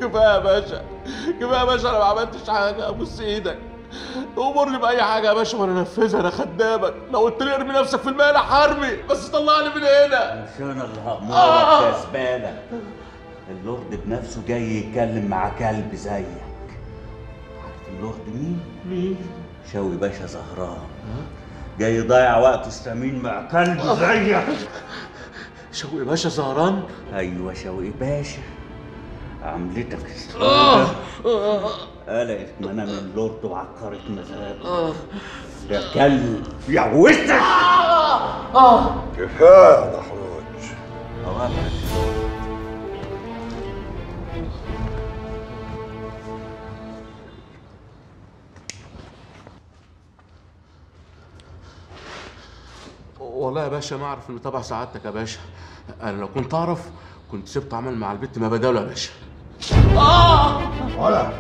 كفايه يا باشا كفايه يا باشا انا ما عملتش حاجه ابوس ايدك امرني باي حاجه يا باشا وانا انفذها انا خدامك لو قلت لي ارمي نفسك في الماء انا هرمي بس طلعني من هنا مش انا اللي هامرك آه. يا زباله اللورد بنفسه جاي يتكلم مع كلب زيك عارف اللورد مين؟ مين؟ شوقي باشا زهران جاي يضيع وقت الثمين مع كلب زيك شوقي باشا زهران ايوه شوقي باشا عملتك آه. السودة قلقت منام اللورد وعكرت مزاجه يا كلب يا وسخ كفايه يا دحروج أوامرك والله يا باشا ما اعرف ان تبع سعادتك يا باشا انا لو كنت اعرف كنت سبت عمل مع البت ما بداله يا باشا ولا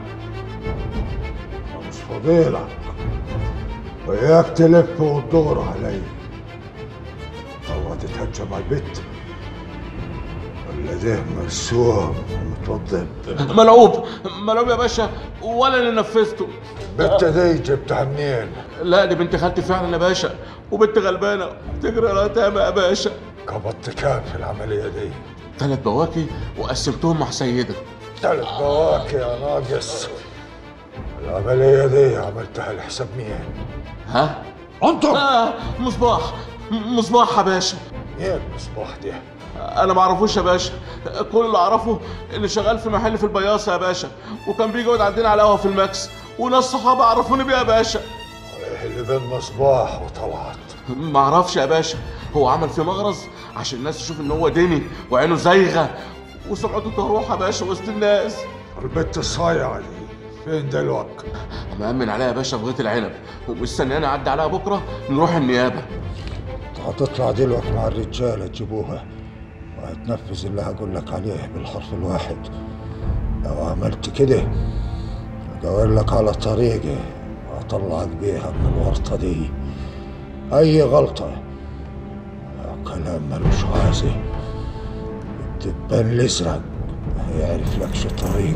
مش فضيلك وياك تلف وتدور علي طبعا تتهجم على البت ولا ده مرسوم ومتوضب ملعوب ملعوب يا باشا ولا اللي نفذته البت دي جبتها منين؟ لا دي بنت خالتي فعلا يا باشا وبنت غلبانه بتجري ولا تامه يا باشا قبضت كام في العملية دي؟ ثلاث بواكي وقسمتهم مع سيده ثلاث بواكي يا ناقص العملية دي عملتها لحساب مين؟ ها؟ انتم آه مصباح م- مصباح يا باشا مين المصباح دي؟ انا ما اعرفوش يا باشا كل اللي اعرفه انه شغال في محل في البياصه يا باشا وكان بيجي يقعد عندنا على قهوه في الماكس وناس صحابه عرفوني بيه يا باشا ايه اللي بين مصباح وطلعت؟ ما اعرفش يا باشا هو عمل فيه مغرز عشان الناس تشوف ان هو ديني وعينه زايغه وسمعته تروح يا باشا وسط الناس البت الصايعة دي فين دلوقتي؟ مأمن عليها يا باشا في غيط العنب ومستنياني اعدي عليها بكره نروح النيابه هتطلع دلوقتي مع الرجالة تجيبوها وهتنفذ اللي هقول لك عليه بالحرف الواحد لو عملت كده أدور لك على طريقة وأطلعك بيها من الورطة دي أي غلطة أو كلام ملوش غازي الدبان الأزرق هيعرف لك شو طريق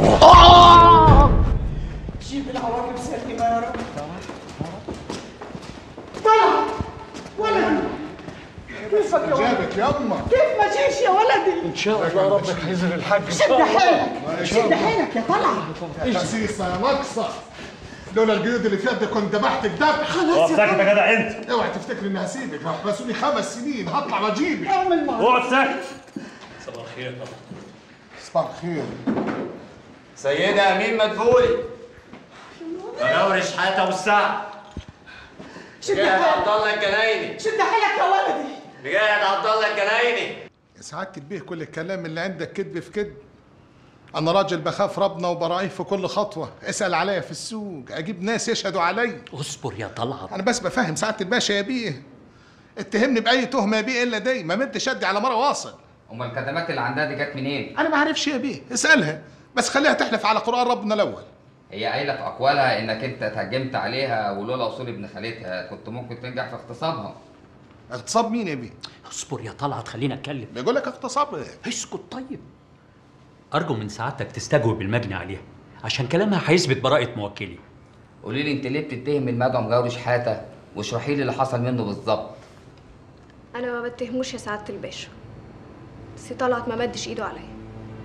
جيب العواقب سليمة يا رب طلع ولدي كيفك يا ولدي جابك يما كيف ما جيش يا ولدي إن شاء الله ربك هيزل الحق شد حيلك شد حيلك يا طلع خسيسة يا ناقصة لولا القيود اللي في يدي كنت ذبحتك ذبح خلاص يا ساكت طلع يا جدع انت اوعي تفتكري اني هسيبك هحبسوني خمس سنين هطلع واجيبك اعمل معروف اقعد ساكت صباح الخير صباح الخير سيدة أمين مدفولي مجاور شحاتة والسعد شد رجعت حيلك عبد الله الجنايني شد حيلك يا ولدي رجعت عبد الله الجنايني يا سعادة البيه كل الكلام اللي عندك كذب في كذب أنا راجل بخاف ربنا وبراعيه في كل خطوة اسأل عليا في السوق أجيب ناس يشهدوا علي اصبر يا طلعت أنا بس بفهم سعادة الباشا يا بيه اتهمني بأي تهمة يا بيه إلا دي ما مدش يدي على مرة واصل أمال الكتمات اللي عندها دي جت منين؟ أنا ما عارفش يا بيه اسألها بس خليها تحلف على قرآن ربنا الأول هي قايلة في أقوالها إنك أنت اتهجمت عليها ولولا أصول ابن خالتها كنت ممكن تنجح في اغتصابها اغتصاب مين يا بيه؟ اصبر يا طلعت خلينا اتكلم بيقول لك اغتصاب إيه؟ اسكت طيب ارجو من سعادتك تستجوب المجني عليها عشان كلامها هيثبت براءة موكلي قولي لي أنت ليه بتتهم المدعو مجاوري شحاتة واشرحي لي اللي حصل منه بالظبط انا ما بتهموش يا سعاده الباشا بس طلعت ما مدش ايده عليا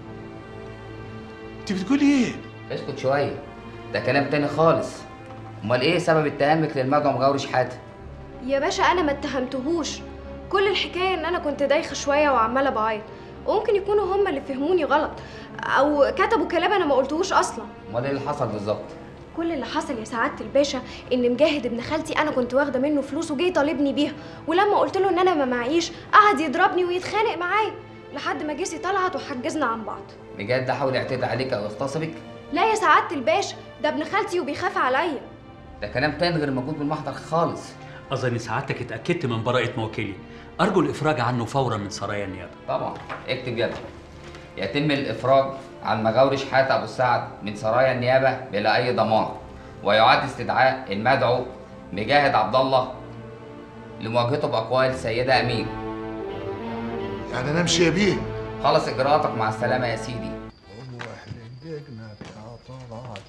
أنت بتقولي إيه؟ اسكت شوية ده كلام تاني خالص أمال إيه سبب اتهامك للمدعو مجاوري شحاتة؟ يا باشا انا ما اتهمتهوش كل الحكايه ان انا كنت دايخه شويه وعماله بعيط وممكن يكونوا هم اللي فهموني غلط او كتبوا كلام انا ما قلتهوش اصلا أمال إيه اللي حصل بالظبط؟ كل اللي حصل يا سعاده الباشا ان مجاهد ابن خالتي انا كنت واخده منه فلوس وجاي طالبني بيها ولما قلت له ان انا ما معيش قعد يضربني ويتخانق معايا لحد ما جسي طلعت وحجزنا عن بعض بجد ده حاول يعتدي عليك أو يغتصبك؟ لا يا سعاده الباشا ده ابن خالتي وبيخاف عليا ده كلام تاني غير موجود بالمحضر خالص اظن سعادتك اتاكدت من براءة موكلي ارجو الافراج عنه فورا من سرايا النيابة طبعا اكتب يدك يتم الافراج عن مغاوري شحاته ابو سعد من سرايا النيابه بلا اي ضمان ويعاد استدعاء المدعو مجاهد عبد الله لمواجهته باقوال سيده امين يعني نمشي يا بيه خلص اجراءاتك مع السلامه يا سيدي يا طلعت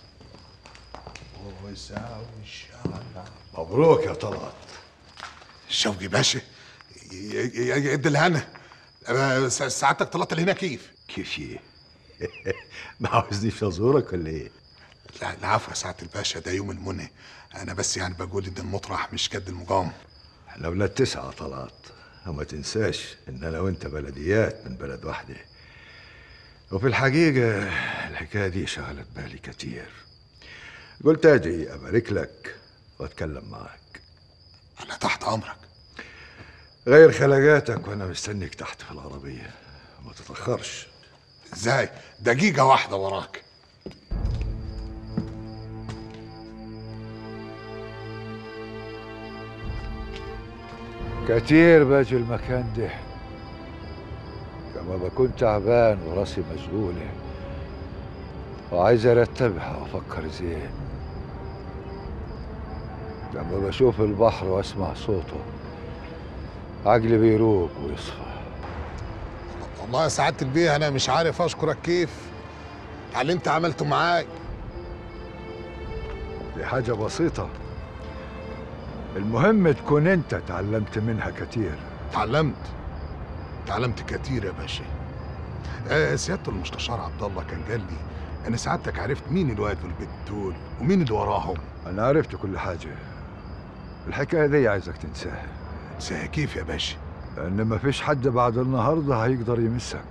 وساوي الشعر مبروك يا طلعت شوقي باشا ي- ي- يد الهنا أنا س- سعادتك طلعت لهنا كيف؟ كيف ايه؟ ما عاوزنيش ازورك ولا ايه؟ لا العفو يا سعاده الباشا ده يوم المنى انا بس يعني بقول ان المطرح مش قد المقام احنا ولاد تسعة طلعت وما تنساش ان انا وانت بلديات من بلد واحدة وفي الحقيقة الحكاية دي شغلت بالي كتير قلت اجي ابارك لك واتكلم معك انا تحت امرك غير خلقاتك وانا مستنيك تحت في العربية ما تتأخرش ازاي دقيقه واحده وراك كتير باجي المكان ده لما بكون تعبان وراسي مشغولة وعايز ارتبها وافكر زين لما بشوف البحر واسمع صوته عقلي بيروق ويصفى والله يا سعاده البيه انا مش عارف اشكرك كيف على اللي انت عملته معاي دي حاجة بسيطة المهم تكون انت تعلمت منها كتير اتعلمت اتعلمت كتير يا باشا آه سياده المستشار عبد الله كان قال لي ان سعادتك عرفت مين الواد والبنت دول ومين اللي وراهم انا عرفت كل حاجة الحكاية دي عايزك تنساها تنساها كيف يا باشا لأن مفيش حد بعد النهاردة هيقدر يمسك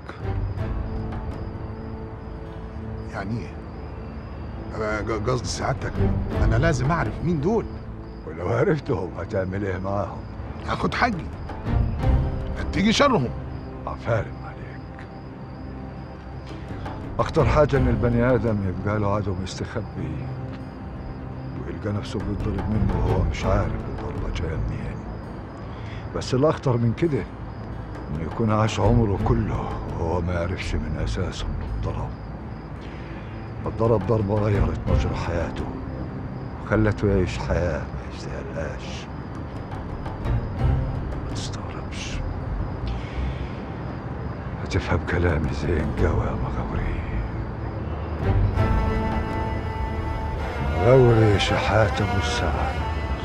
يعني ايه آه، ج- قصدي سعادتك انا لازم اعرف مين دول ولو عرفتهم هتعمل ايه معاهم هاخد حقي تيجي شرهم عفارم عليك أخطر حاجة إن البني آدم يبقى له عدو مستخبي ويلقى نفسه بيتضرب منه وهو مش عارف الضربة جاية منين بس الأخطر من كده إنه يكون عاش عمره كله وهو ما يعرفش من أساسه إنه اتضرب اتضرب ضربة غيرت مجرى حياته وخلته يعيش حياة ما يستاهلهاش ما تستغربش هتفهم كلامي زين قوي يا مغاوري مغاوري شحات ابو السعد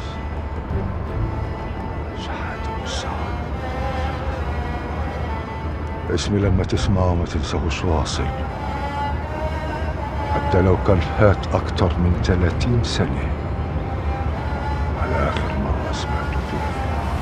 شحات ابو السعد اسمي لما تسمعه ما تنساهوش واصل حتى لو كان فات أكتر من 30 سنة على آخر مرة سمعته فيها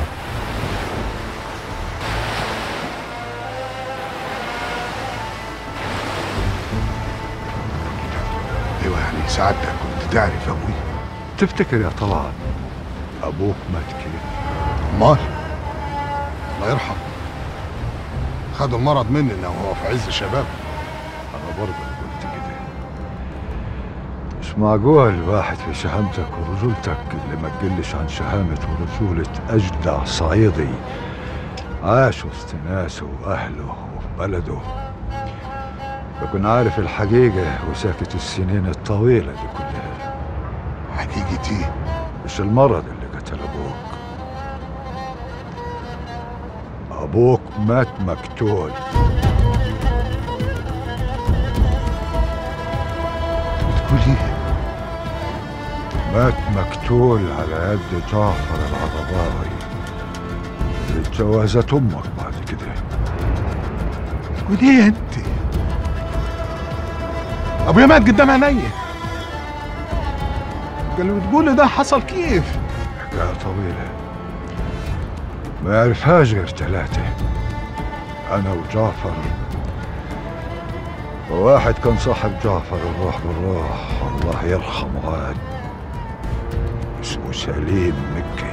ايوه يعني سعادتك كنت تعرف ابوي تفتكر يا طلعت أبوك مات كيف؟ امال الله يرحمه خد المرض مننا وهو في عز شبابه أنا برضه قلت كده مش معقول واحد في شهامتك ورجولتك اللي ما تقلش عن شهامة ورجولة أجدع صعيدي عاش وسط ناسه وأهله وفي بلده يكون عارف الحقيقة وساكت السنين الطويلة دي كلها حقيقة ايه؟ مش المرض اللي قتل أبوك أبوك مات مقتول بتقول ايه؟ مات مقتول على يد جعفر العضباوي اللي اتجوزت امك بعد كده بتقول ايه انت؟ ابويا مات قدام عينيا قال اللي بتقوله ده حصل كيف؟ حكاية طويلة ما يعرفهاش غير ثلاثة أنا وجعفر وواحد كان صاحب جعفر الروح بالروح الله يرحمه عاد اسمه سليم مكي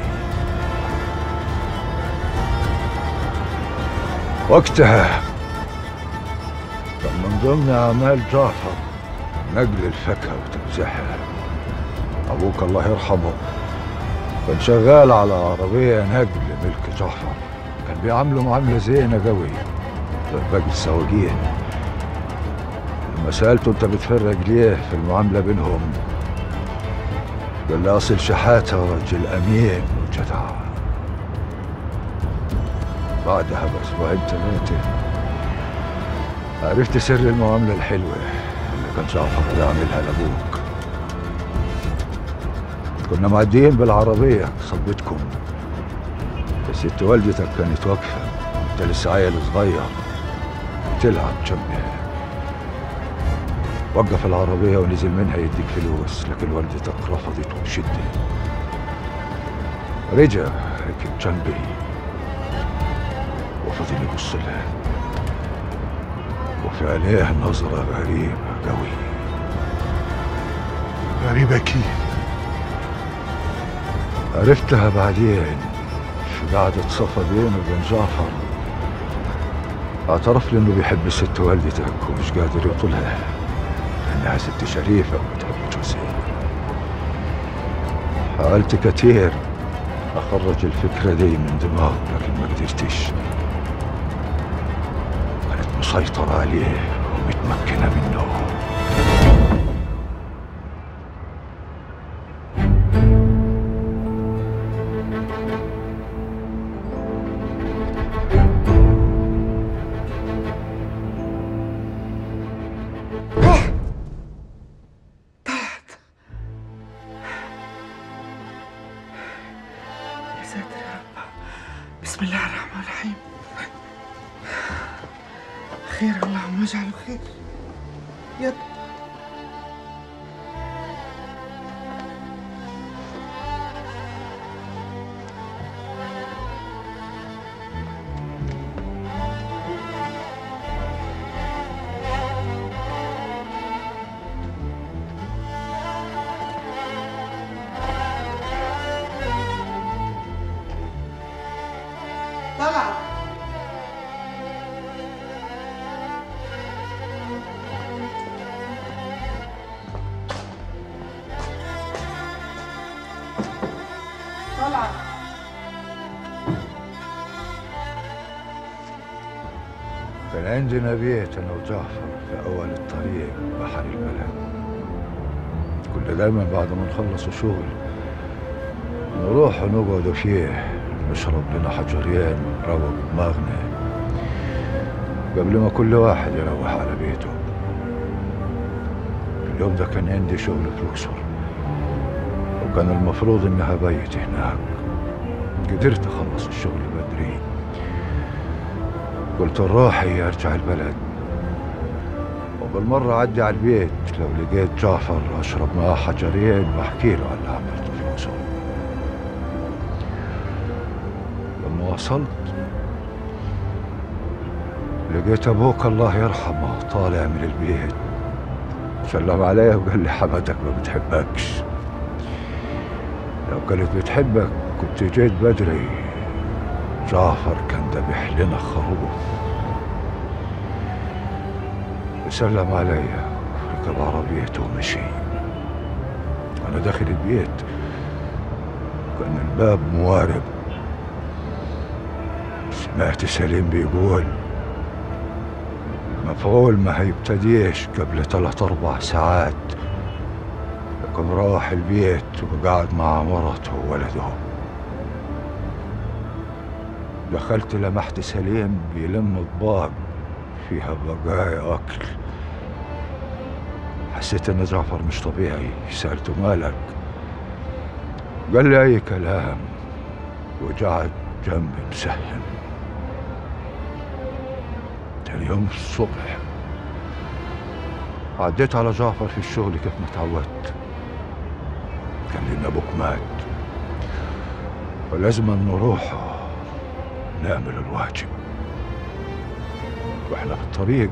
وقتها كان من ضمن أعمال جعفر نقل الفاكهة وتوزيعها أبوك الله يرحمه كان شغال على عربية نقل ملك جعفر كان بيعامله معاملة زينة قوي غير باقي السواقين لما سألته أنت بتفرق ليه في المعاملة بينهم قال لي أصل شحاتة رجل أمين وجدع بعدها بأسبوعين ثلاثة عرفت سر المعاملة الحلوة اللي كان جعفر بيعملها لابوك كنا معديين بالعربية صبتكم ست والدتك كانت واقفة انت لسه عيل صغير بتلعب جنبها وقف العربية ونزل منها يديك فلوس لكن والدتك رفضت وبشدة رجع ركب جنبي وفضل يبص لها وفي عينيه نظرة غريبة قوي غريبة كيف عرفتها بعدين في قعدة صفا بينه وبين جعفر اعترف لي انه بيحب ست والدتك ومش قادر يطولها لانها ست شريفة وبتحب جوزها حاولت كتير اخرج الفكرة دي من دماغي لكن ما قدرتش كانت مسيطرة عليه ومتمكنة منه يا ساتر يا رب بسم الله الرحمن الرحيم خير اللهم اجعله خير يا طلع طلع كان عندنا بيت انا وجعفر في اول الطريق بحر البلد كنا دايما بعد ما نخلص الشغل نروح ونقعد فيه نشرب لنا حجرين ونروق دماغنا قبل ما كل واحد يروح على بيته في اليوم ده كان عندي شغل في الأقصر وكان المفروض إنها بيت هناك قدرت أخلص الشغل بدري قلت روحي أرجع البلد وبالمرة أعدي على البيت لو لقيت جعفر أشرب معاه حجرين وأحكي له على اللي عملته في الأقصر لما وصلت لقيت أبوك الله يرحمه طالع من البيت سلم علي وقال لي حماتك ما بتحبكش لو كانت بتحبك كنت جيت بدري جعفر كان ذبح لنا خروف وسلم علي ركب عربيته ومشي أنا داخل البيت كان الباب موارب سمعت سليم بيقول مفعول ما هيبتديش قبل ثلاث أربع ساعات لكن راح البيت وقعد مع مرته وولده دخلت لمحت سليم بيلم اطباق فيها بقايا اكل حسيت ان جعفر مش طبيعي سالته مالك قال لي اي كلام وقعد جنبي مسهم تاني يوم الصبح عديت على جعفر في الشغل كيف ما اتعودت قال لي ان ابوك مات ولازم نروح نعمل الواجب واحنا في الطريق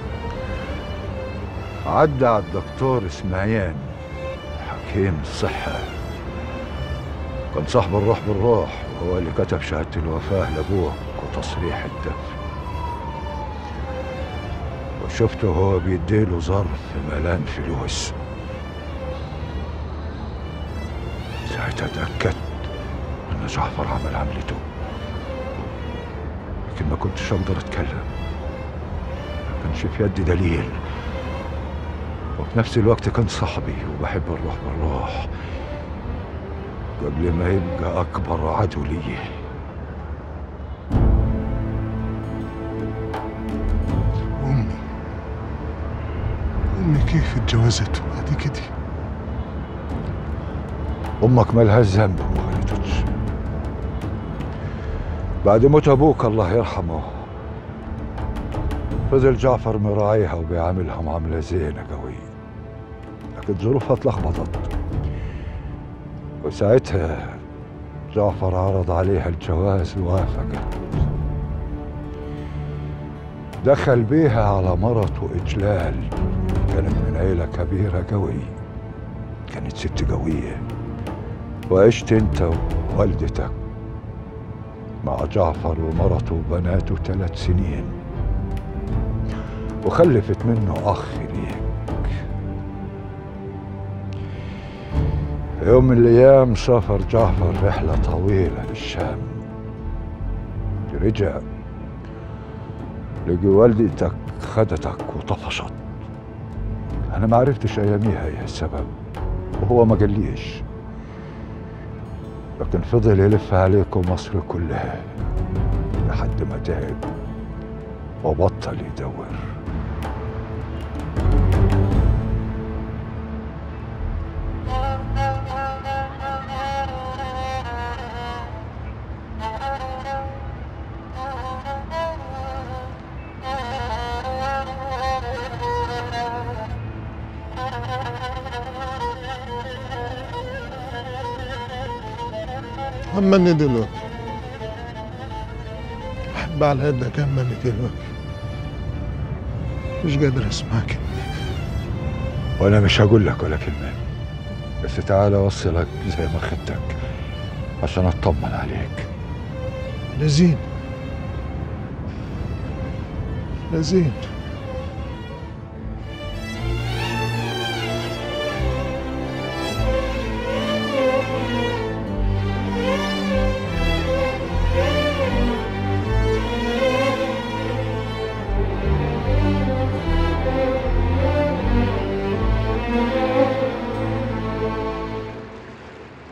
عدى على الدكتور اسماعيل حكيم الصحة كان صاحب الروح بالروح وهو اللي كتب شهادة الوفاة لأبوك وتصريح الدفن وشفته هو بيديله ظرف ملان فلوس ساعتها اتأكدت إن جعفر عمل عملته لكن ما كنتش أقدر أتكلم ما كانش في يدي دليل وفي نفس الوقت كان صاحبي وبحب الروح بالروح قبل ما يبقى أكبر عدو لي أمي امي كيف اتجوزت وبعد كده امك مالهاش ذنب ما غلطتش بعد موت ابوك الله يرحمه فضل جعفر مراعيها وبيعاملها معامله زينه قوي لكن ظروفها اتلخبطت وساعتها جعفر عرض عليها الجواز ووافقت دخل بيها على مرته إجلال كانت من عيلة كبيرة قوي كانت ست قوية وعشت انت ووالدتك مع جعفر ومرته وبناته ثلاث سنين وخلفت منه أخ ليك في يوم من الأيام سافر جعفر رحلة طويلة للشام رجع لقي والدتك خدتك وطفشت أنا ما عرفتش أياميها إيه السبب وهو ما قاليش لكن فضل يلف عليكم مصر كلها لحد ما تعب وبطل يدور أمني دلوقتي أحب على قدك أمني دلوقتي مش قادر أسمعك وأنا مش هقول لك ولا كلمة بس تعالى أوصلك زي ما خدتك عشان أطمن عليك لزين لزين